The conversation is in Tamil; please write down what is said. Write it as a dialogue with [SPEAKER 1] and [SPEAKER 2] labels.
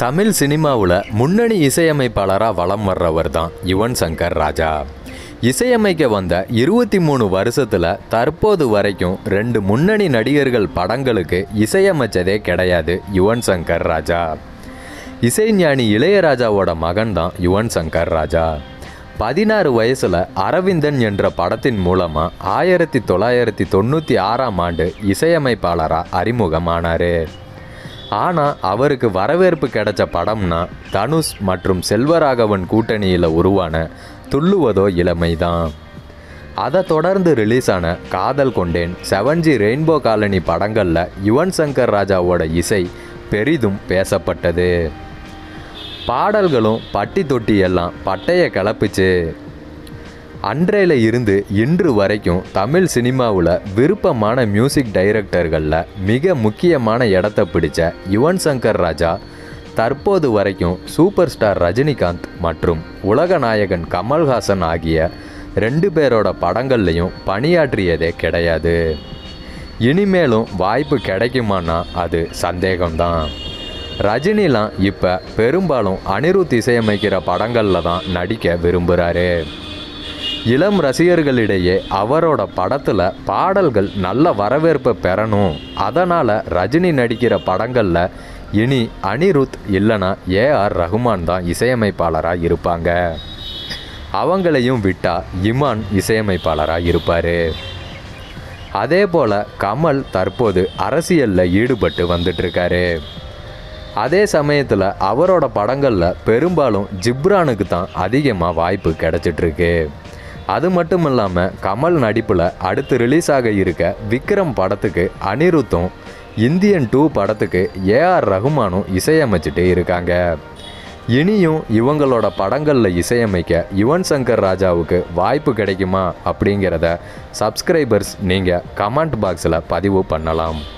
[SPEAKER 1] தமிழ் சினிமாவில் முன்னணி இசையமைப்பாளராக வலம் வர்றவர் தான் யுவன் சங்கர் ராஜா இசையமைக்க வந்த இருபத்தி மூணு வருஷத்தில் தற்போது வரைக்கும் ரெண்டு முன்னணி நடிகர்கள் படங்களுக்கு இசையமைச்சதே கிடையாது யுவன் சங்கர் ராஜா இசைஞானி இளையராஜாவோட மகன் தான் யுவன் சங்கர் ராஜா பதினாறு வயசில் அரவிந்தன் என்ற படத்தின் மூலமாக ஆயிரத்தி தொள்ளாயிரத்தி தொண்ணூற்றி ஆறாம் ஆண்டு இசையமைப்பாளராக அறிமுகமானார் ஆனால் அவருக்கு வரவேற்பு கிடைச்ச படம்னா தனுஷ் மற்றும் செல்வராகவன் கூட்டணியில் உருவான துள்ளுவதோ இளமை தான் அதை தொடர்ந்து ரிலீஸ் ஆன காதல் கொண்டேன் செவன்ஜி ரெயின்போ காலனி படங்களில் யுவன் சங்கர் ராஜாவோட இசை பெரிதும் பேசப்பட்டது பாடல்களும் பட்டி தொட்டி எல்லாம் பட்டைய கிளப்புச்சு அன்றையில இருந்து இன்று வரைக்கும் தமிழ் சினிமாவில் விருப்பமான மியூசிக் டைரக்டர்களில் மிக முக்கியமான இடத்த பிடிச்ச யுவன் சங்கர் ராஜா தற்போது வரைக்கும் சூப்பர் ஸ்டார் ரஜினிகாந்த் மற்றும் உலக நாயகன் கமல்ஹாசன் ஆகிய ரெண்டு பேரோட படங்கள்லையும் பணியாற்றியதே கிடையாது இனிமேலும் வாய்ப்பு கிடைக்குமானா அது சந்தேகம்தான் ரஜினிலாம் இப்போ பெரும்பாலும் அனிருத் இசையமைக்கிற படங்களில் தான் நடிக்க விரும்புகிறாரு இளம் ரசிகர்களிடையே அவரோட படத்தில் பாடல்கள் நல்ல வரவேற்பை பெறணும் அதனால் ரஜினி நடிக்கிற படங்களில் இனி அனிருத் இல்லைனா ஏஆர் ரகுமான் தான் இசையமைப்பாளராக இருப்பாங்க அவங்களையும் விட்டா இமான் இசையமைப்பாளராக இருப்பார் அதே போல் கமல் தற்போது அரசியலில் ஈடுபட்டு வந்துட்டுருக்காரு அதே சமயத்தில் அவரோட படங்களில் பெரும்பாலும் ஜிப்ரானுக்கு தான் அதிகமாக வாய்ப்பு கிடச்சிட்ருக்கு அது மட்டும் இல்லாமல் கமல் நடிப்பில் அடுத்து ரிலீஸ் ஆக இருக்க விக்ரம் படத்துக்கு அனிருத்தும் இந்தியன் டூ படத்துக்கு ஏஆர் ரகுமானும் இசையமைச்சிட்டு இருக்காங்க இனியும் இவங்களோட படங்களில் இசையமைக்க யுவன் சங்கர் ராஜாவுக்கு வாய்ப்பு கிடைக்குமா அப்படிங்கிறத சப்ஸ்கிரைபர்ஸ் நீங்கள் கமெண்ட் பாக்ஸில் பதிவு பண்ணலாம்